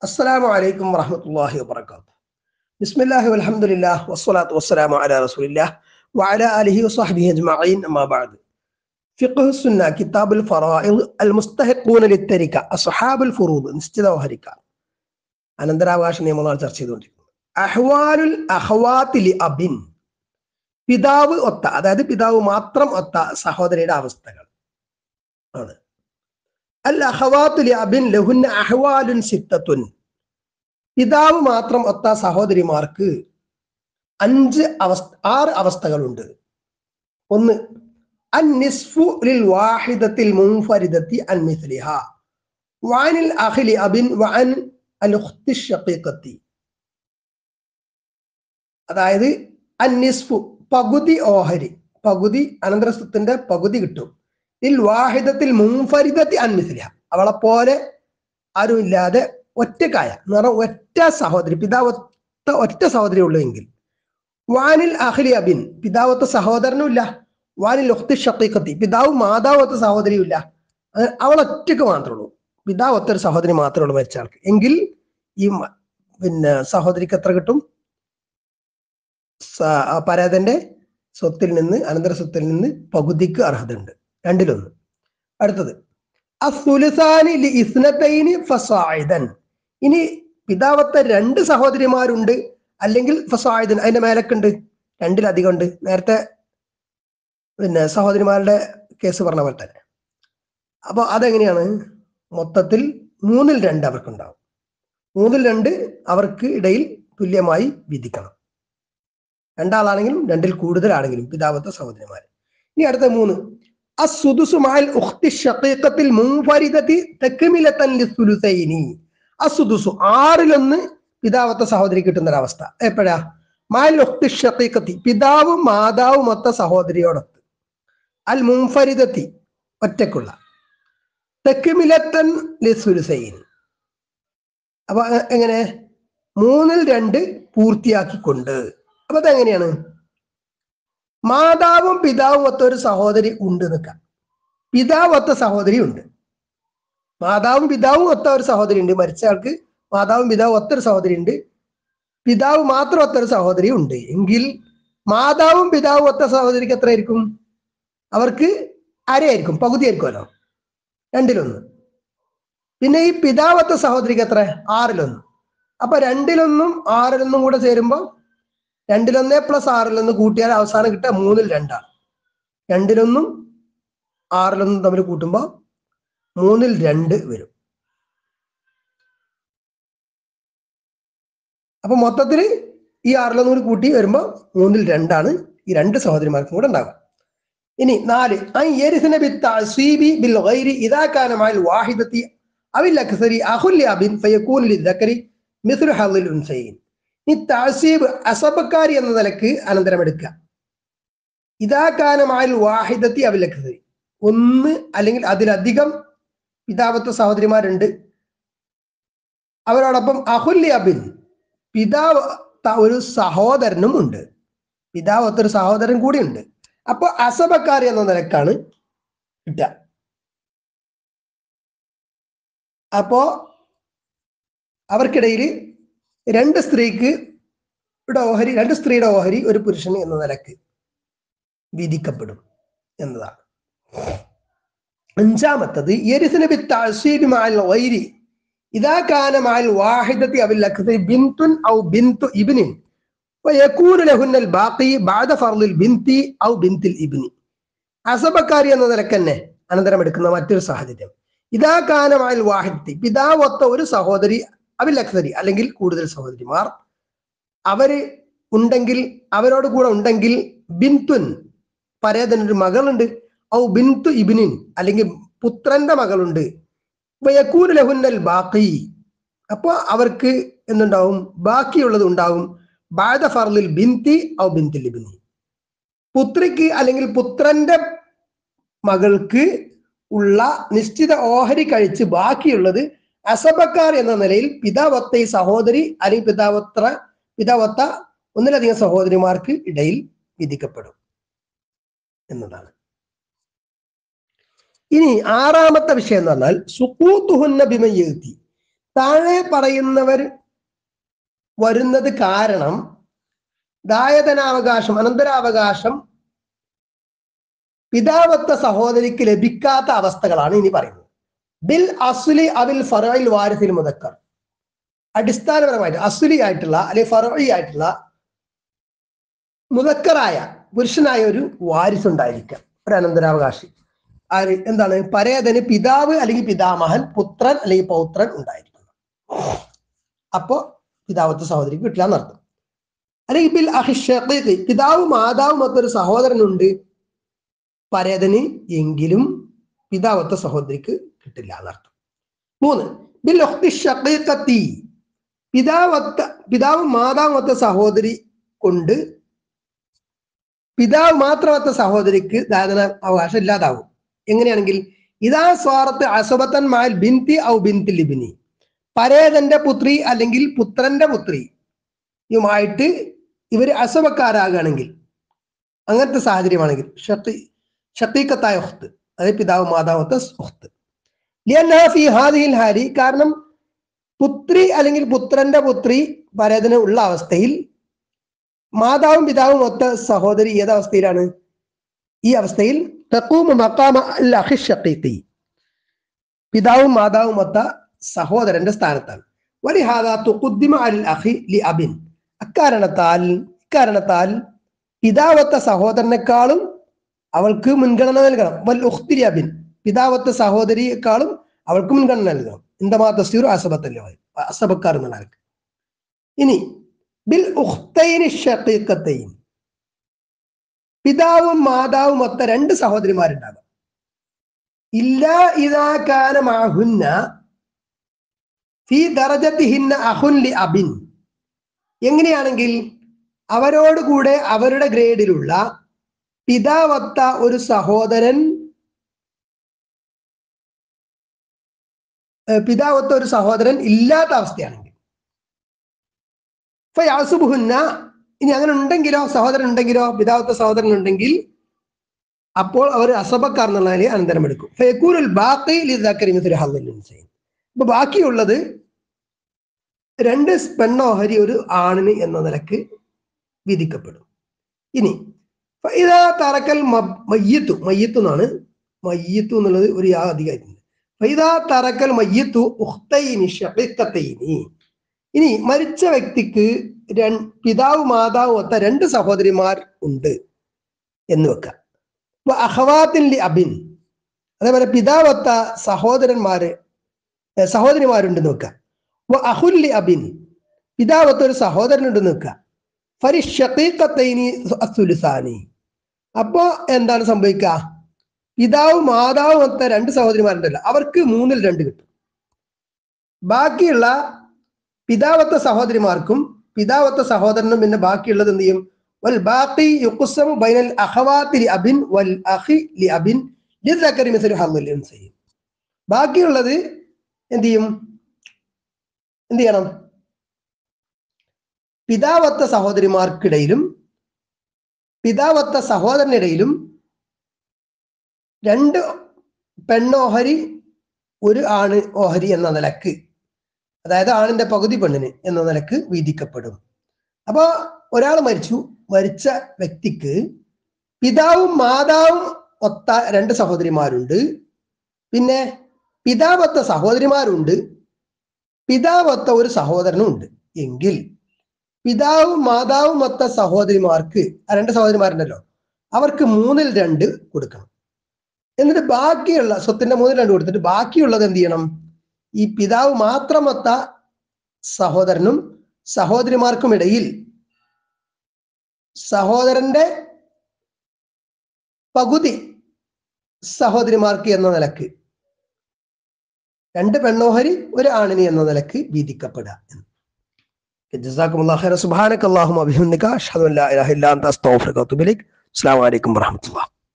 السلام عليكم ورحمة الله وبركاته بسم الله والحمد لله والصلاة والسلام على رسول الله وعلى آله وصحبه أجمعين أما بعد فقه السنة كتاب الفرائض المستحقون للتركة أصحاب الفروض നിശ്ചിത ഓഹരിക്കാർ അനന്തരാവകാശ നിയമങ്ങളാണ് ചർച്ച ചെയ്തുകൊണ്ടിരിക്കുന്നത് അഹ്വാലുൽ അഹ്വാത്തിലി അബിൻ പിതാവ് ഒത്ത അതായത് പിതാവ് മാത്രം ഒത്ത സഹോദരിയുടെ അവസ്ഥകൾ ആണ് അൽ അഹ്വാത്തുലി അബിൻ ലഹുന്ന അഹ്വാലുൻ സിത്തത്തുൻ പിതാവ് മാത്രം ഒത്ത സഹോദരിമാർക്ക് അഞ്ച് അവസ്ഥ ആറ് അവസ്ഥകളുണ്ട് ഒന്ന് അൻ നിസ്ഫു ലിൽ വാഹിദത്തിൽ മുൻഫരിദത്തി അൻ മിസ്ലിഹ വാനിൽ അഖിലി അബിൻ വഅൻ അൽ ഉഖ്തി ഷഖീഖത്തി അതായത് അൻ നിസ്ഫു പകുതി ഓഹരി പകുതി അനന്തരസ്വത്തിന്റെ പകുതി കിട്ടും ഇൽ വാഹിദത്തിൽ മുൻഫരിദത്തി അൻ മിസ്ലിഹ അവളെ പോലെ ആരുമില്ലാതെ ഒറ്റക്കായ എന്ന് പറഞ്ഞാൽ ഒറ്റ സഹോദരി പിതാവത്ത ഒറ്റ സഹോദരി ഉള്ളൂ എങ്കിൽ വാനിൽ അഹ്ലി അബിൻ പിതാവത്ത സഹോദരനും ഇല്ല വാനിൽ ഒത്തി ഷക്കീഖത്തി പിതാവ് മാതാവത്ത സഹോദരിയും ഇല്ല അത് അവൾ ഒറ്റക്ക് മാത്രമേ ഉള്ളൂ പിതാവ് ഒത്തൊരു സഹോദരി മാത്രമേ ഉള്ളൂ മരിച്ച ആൾക്ക് എങ്കിൽ ഈ മ- പിന്നെ സഹോദരിക്ക് എത്ര കിട്ടും സ- ആ പരേതന്റെ സ്വത്തിൽ നിന്ന് അനന്തര സ്വത്തിൽ നിന്ന് പകുതിക്ക് അർഹതയുണ്ട് രണ്ടിലൊന്ന് അടുത്തത് അസുലുസാനി ലി ഇസ്നത്തൈനി ഫസായിദൻ ഇനി പിതാവത്തെ രണ്ട് സഹോദരിമാരുണ്ട് അല്ലെങ്കിൽ ഫസായിദൻ അതിന്റെ മേലക്കുണ്ട് രണ്ടിലധികം ഉണ്ട് നേരത്തെ പിന്നെ സഹോദരിമാരുടെ കേസ് പറഞ്ഞ പോലെ തന്നെ അപ്പൊ അതെങ്ങനെയാണ് മൊത്തത്തിൽ മൂന്നിൽ രണ്ട് അവർക്കുണ്ടാവും മൂന്നിൽ രണ്ട് അവർക്ക് ഇടയിൽ തുല്യമായി വിധിക്കണം രണ്ടാളാണെങ്കിലും രണ്ടിൽ കൂടുതലാണെങ്കിലും പിതാവത്തെ സഹോദരിമാർ ഇനി അടുത്ത മൂന്ന് അസുദുസു മഅൽ ഉഖ്തി ഷഖീഖത്തിൽ മുൻഫരിദതി തക്മിലതൻ ലിസുലുസൈനി അസുദുസു ആറിലൊന്ന് പിതാവത്തെ സഹോദരി കിട്ടുന്ന ഒരു അവസ്ഥ എപ്പോഴാ മഅൽ ഉഖ്തി ഷഖീഖത്തി പിതാവും മാതാവും ഒത്ത സഹോദരിയോടൊത്ത് അൽ മുൻഫരിദത്തി ഒറ്റക്കുള്ള തെക്കുമിലത്തൻ ലിസുലുസൈൻ അപ്പൊ എ- എങ്ങനെ മൂന്നിൽ രണ്ട് പൂർത്തിയാക്കിക്കൊണ്ട് അപ്പൊ അതെങ്ങനെയാണ് മാതാവും പിതാവും ഒത്ത ഒരു സഹോദരി ഉണ്ട് നിൽക്കാം പിതാവ് ഒത്ത സഹോദരി ഉണ്ട് മാതാവും പിതാവും ഒത്ത ഒരു സഹോദരി ഉണ്ട് മരിച്ച ആൾക്ക് മാതാവും പിതാവും ഒത്ത ഒരു സഹോദരി ഉണ്ട് പിതാവ് മാത്രം ഒത്ത ഒരു സഹോദരി ഉണ്ട് എങ്കിൽ മാതാവും പിതാവും ഒത്ത സഹോദരിക്ക് എത്രയായിരിക്കും അവർക്ക് അരയായിരിക്കും പകുതി ആയിരിക്കുമല്ലോ രണ്ടിലൊന്ന് പിന്നെ ഈ പിതാവത്തെ സഹോദരിക്ക് എത്ര ആറിലൊന്ന് അപ്പൊ രണ്ടിലൊന്നും ആറിലൊന്നും കൂടെ ചേരുമ്പോൾ രണ്ടിലൊന്നേ പ്ലസ് ആറിലൊന്ന് കൂട്ടിയാൽ അവസാനം കിട്ടുക മൂന്നിൽ രണ്ടാണ് രണ്ടിലൊന്നും ആറിലൊന്നും തമ്മിൽ കൂട്ടുമ്പോൾ മൂന്നിൽ രണ്ട് വരും അപ്പൊ മൊത്തത്തിൽ ഈ ആറിലൊന്നും കൂടി കൂട്ടി വരുമ്പോൾ മൂന്നിൽ രണ്ടാണ് ഈ രണ്ട് സഹോദരിമാർക്കും കൂടെ ഉണ്ടാവുക ഇനി നാല് അൻ യരിസ്ന ബിത്തഅസീബി ബിൽ ഗൈരി ഇദാ കാന മഅൽ വാഹിദത്തി അവിൽ അക്സരി അഖുൽ അബിൻ ഫയകൂൻ ലിദ്ദക്കരി മിസ്ലു ഹളിൽ ഉൻസൈൻ ഈ താസീബ് അസബക്കാരി എന്ന നിലക്ക് അനന്തരം എടുക്കുക ഇതാ കാനമായാൽ വാഹിദത്തി അവിലക്കത് ഒന്ന് അല്ലെങ്കിൽ അതിലധികം പിതാവത്തെ സഹോദരിമാരുണ്ട് അവരോടൊപ്പം അഹുല്യ അബിൻ പിതാവ് ത- ഒരു സഹോദരനും ഉണ്ട് പിതാവത്തെ ഒരു സഹോദരൻ കൂടിയുണ്ട് അപ്പൊ അസബക്കാരി എന്ന നിലക്കാണ് കിട്ടുക അപ്പോ അവർക്കിടയിൽ രണ്ട് സ്ത്രീക്ക് യുടെ ഓഹരി രണ്ട് സ്ത്രീയുടെ ഓഹരി ഒരു പുരുഷന് എന്ന നിലക്ക് വിധിക്കപ്പെടും എന്നതാണ് അഞ്ചാമത്തത് യരിസിന് ബിത്തഅസീബി മഅൽ ഗൈരി ഇദാ കാന മഅൽ വാഹിദത്തി അവിൽ അക്സരി ബിൻതുൻ ഔ ബിൻതു ഇബ്നിൻ ويكون لهن الباقي بعد فرض البنت او بنت الابن അസബക്കാരി എന്ന നിലക്ക് തന്നെ അനന്തരം എടുക്കുന്ന മറ്റൊരു സാഹചര്യം ഇതാ കാനമായൽ വാഹിദത്തി പിതാവൊത്ത ഒരു സഹോദരി അവിൽ അക്സരി അല്ലെങ്കിൽ കൂടുതൽ സഹോദരിമാർ അവര് ഉണ്ടെങ്കിൽ അവരോട് കൂടെ ഉണ്ടെങ്കിൽ ബിൻതുൻ പരേതനൊരു മകളുണ്ട് ഔ ബിൻതു ഇബിനിൻ അല്ലെങ്കിൽ പുത്രന്റെ മകളുണ്ട് വയക്കൂൻ ലഹുന്നൽ ബാക്കി അപ്പൊ അവർക്ക് എന്തുണ്ടാവും ബാക്കിയുള്ളത് ഉണ്ടാവും ബാദ ഫർലിൽ ബിന്തി ഔ ബിന്തിൽ ഇബിനി പുത്രിക്ക് അല്ലെങ്കിൽ പുത്രന്റെ മകൾക്ക് ഉള്ള നിശ്ചിത ഓഹരി കഴിച്ച് ബാക്കിയുള്ളത് അസബക്കാർ എന്ന നിലയിൽ പിതാവത്ത ഈ സഹോദരി അല്ലെങ്കിൽ പിതാവത്ര പിതാവത്ത ഒന്നിലധികം സഹോദരിമാർക്ക് ഇടയിൽ വിധിക്കപ്പെടും എന്നതാണ് ഇനി ആറാമത്തെ വിഷയം എന്ന് പറഞ്ഞാൽ സുക്കൂത്തുഹുന്ന ബിമയ്യത്തി താഴെ പറയുന്നവർ വരുന്നത് കാരണം ദായതനാവകാശം അനന്തരാവകാശം പിതാവത്ത സഹോദരിക്ക് ലഭിക്കാത്ത അവസ്ഥകളാണ് ഇനി പറയുന്നത് ബിൽ അസുലി അവിൽ ഫറയിൽ വാരിസിൽ മുതക്കർ അടിസ്ഥാനപരമായിട്ട് അസുലി ആയിട്ടുള്ള അല്ലെങ്കിൽ ഫറോയി ആയിട്ടുള്ള മുതക്കറായ പുരുഷനായ ഒരു വാരിസ് ഉണ്ടായിരിക്കാം ഒരു അനന്തരാവകാശി ആര് എന്താണ് പരേതന് പിതാവ് അല്ലെങ്കിൽ പിതാമഹൻ പുത്രൻ അല്ലെങ്കിൽ പൗത്രൻ ഉണ്ടായിരിക്കണം അപ്പോ പിതാവത്തെ സഹോദരിക്ക് കിട്ടില്ല എന്നർത്ഥം അല്ലെങ്കിൽ ബിൽ അഹിഷീഖ് പിതാവും മാതാവും മറ്റൊരു സഹോദരനുണ്ട് പരേതന് എങ്കിലും പിതാവത്തെ സഹോദരിക്ക് കിട്ടില്ല എന്നർത്ഥം മൂന്ന് ബിൽ ഷീഖത്തി പിതാവത്ത പിതാവും മാതാവുമൊത്ത സഹോദരി കൊണ്ട് പിതാവ് മാത്രമൊത്ത സഹോദരിക്ക് ദാതന അവകാശം ഇല്ലാതാവും എങ്ങനെയാണെങ്കിൽ ഇതാ സ്വാറത്ത് അസബത്തൻ മാൽ ബിന്തി ഔ ബിന്തി ലിബിനി പരേതന്റെ പുത്രി അല്ലെങ്കിൽ പുത്രന്റെ പുത്രി യുമായിട്ട് ഇവർ അസബക്കാരാകുകയാണെങ്കിൽ അങ്ങനത്തെ സാഹചര്യമാണെങ്കിൽ ഷത്തി ഷത്തീക്കത്തായ ഒഹ്ത്ത് അതായത് പിതാവ് മാതാവത്തെ ഒഹ്ത്ത് ഫി ഹാദിഹിൽ ഹാരി കാരണം പുത്രി അല്ലെങ്കിൽ പുത്രന്റെ പുത്രി പരേതന് ഉള്ള അവസ്ഥയിൽ മാതാവും പിതാവും ഒത്ത സഹോദരി ഏതവസ്ഥയിലാണ് ഈ അവസ്ഥയിൽ തക്കൂമ മക്കാമ അൽ അഖി ഷഖീഖി പിതാവും മാതാവും ഒത്ത സഹോദരന്റെ സ്ഥാനത്താണ് വലിഹാദ തുഖുദ്ദിമ അൽ അഖി ലി അബിൻ അക്കാരണത്താൽ ഇക്കാരണത്താൽ പിതാവത്ത സഹോദരനേക്കാളും അവൾക്ക് മുൻഗണന നൽകണം വൽ ഉഖ്തിരി അബിൻ പിതാവത്ത സഹോദരിയെക്കാളും അവൾക്ക് മുൻഗണന നൽകണം എന്തമാ തസ്തീർ അസബത്തല്ലേ അസബക്കാർ എന്നുള്ള ആൾക്ക് ഇനി ബിൽ ഉഖ്തൈനി ഷഖീഖത്തൈൻ പിതാവും മാതാവും ഒത്ത രണ്ട് സഹോദരിമാരുണ്ടാകും ഇല്ല ഇതാ കാന മാഹുന്ന ഫി ദറജത്തിഹിന്ന അഹുൻ ലി അബിൻ എങ്ങനെയാണെങ്കിൽ അവരോട് കൂടെ അവരുടെ ഗ്രേഡിലുള്ള പിതാവത്ത ഒരു സഹോദരൻ പിതാവത്ത ഒരു സഹോദരൻ ഇല്ലാത്ത അവസ്ഥയാണെങ്കിൽ ഫയാസുബുഹുന്ന ഇനി അങ്ങനെ ഉണ്ടെങ്കിലോ സഹോദരൻ ഉണ്ടെങ്കിലോ പിതാവത്ത സഹോദരൻ ഉണ്ടെങ്കിൽ അപ്പോൾ അവർ അസബക്കാർ എന്നുള്ള നിലയിൽ അനന്തരം എടുക്കും ഫയക്കൂരുൽ ബാക്കി അപ്പൊ ബാക്കിയുള്ളത് രണ്ട് പെണ്ണോഹരി ഒരു ആണിന് എന്ന നിലക്ക് വിധിക്കപ്പെടും ഇനി ഇതാ തറക്കൽ മയ്യത്തു മയ്യത്തു എന്നാണ് മയ്യത്തു എന്നുള്ളത് ഒരു യാ അധികമായിട്ടുണ്ട് ഫൈദാ തറക്കൽ മയ്യത്തു ഉഖ്തൈനി ഷഖീഖത്തൈനി ഇനി മരിച്ച വ്യക്തിക്ക് പിതാവ് മാതാവ് ഒത്ത രണ്ട് സഹോദരിമാർ ഉണ്ട് എന്ന് വെക്കാം അഹവാത്തിൻ ലി അബിൻ അതേപോലെ പിതാവത്ത സഹോദരന്മാര് സഹോദരിമാരുണ്ടെന്ന് വെക്കാം അഹുല്ലി അബിൻ പിതാവത്ത ഒരു സഹോദരനുണ്ടെന്ന് വെക്കാം ഫരിഷീഖത്തൈനി അസുലുസാനി അപ്പോ എന്താണ് സംഭവിക്കുക പിതാവ് മാതാവ് ഒത്ത രണ്ട് സഹോദരിമാരുണ്ടല്ലോ അവർക്ക് മൂന്നിൽ രണ്ട് കിട്ടും ബാക്കിയുള്ള പിതാവത്ത സഹോദരിമാർക്കും പിതാവത്ത സഹോദരനും പിന്നെ ബാക്കിയുള്ളത് എന്ത് ചെയ്യും വൽ ബാക്കി യുക്കുസമു ബൈനൽ അഖവാത്തി ലി അബിൻ വൽ അഖി ലി അബിൻ ലിദ്ദക്കരി മിസ്ലു ഹദ്ദിൽ ഉൻസയ് ബാക്കിയുള്ളത് എന്ത് ചെയ്യും എന്ത് ചെയ്യണം പിതാവത്ത സഹോദരിമാർക്കിടയിലും പിതാവത്ത സഹോദരനിടയിലും രണ്ട് പെണ്ണോഹരി ഒരു ആണ് ഓഹരി എന്ന നിലക്ക് അതായത് ആണിന്റെ പകുതി പെണ്ണിന് എന്ന നിലക്ക് വിധിക്കപ്പെടും അപ്പൊ ഒരാൾ മരിച്ചു മരിച്ച വ്യക്തിക്ക് പിതാവും മാതാവും ഒത്ത രണ്ട് സഹോദരിമാരുണ്ട് പിന്നെ പിതാവത്ത സഹോദരിമാരുണ്ട് പിതാവത്ത ഒരു സഹോദരനും ഉണ്ട് എങ്കിൽ പിതാവും മാതാവും ഒത്ത സഹോദരിമാർക്ക് ആ രണ്ട് സഹോദരിമാരുണ്ടല്ലോ അവർക്ക് മൂന്നിൽ രണ്ട് കൊടുക്കണം എന്നിട്ട് ബാക്കിയുള്ള സ്വത്തിന്റെ മൂന്നിൽ രണ്ട് കൊടുത്തിട്ട് ബാക്കിയുള്ളത് എന്ത് ചെയ്യണം ഈ പിതാവ് മാത്രമൊത്ത സഹോദരനും സഹോദരിമാർക്കും ഇടയിൽ സഹോദരന്റെ പകുതി സഹോദരിമാർക്ക് എന്ന നിലക്ക് രണ്ട് പെണ്ണോഹരി ഒരു ആണിന് എന്ന നിലക്ക് വീതിക്കപ്പെടുക ജസാക്കുമുല്ലാ ഖൈറ സുബ്ഹാനക അല്ലാഹുമ്മ ബിഹംദിക അഷ്ഹദു അൻ ലാ ഇലാഹ ഇല്ല അൻത അസ്തഗ്ഫിറുക വ അത്തുബു ഇലൈക് അസ്സലാമു അലൈക്കും വറഹ്മത്തുള്ളാഹി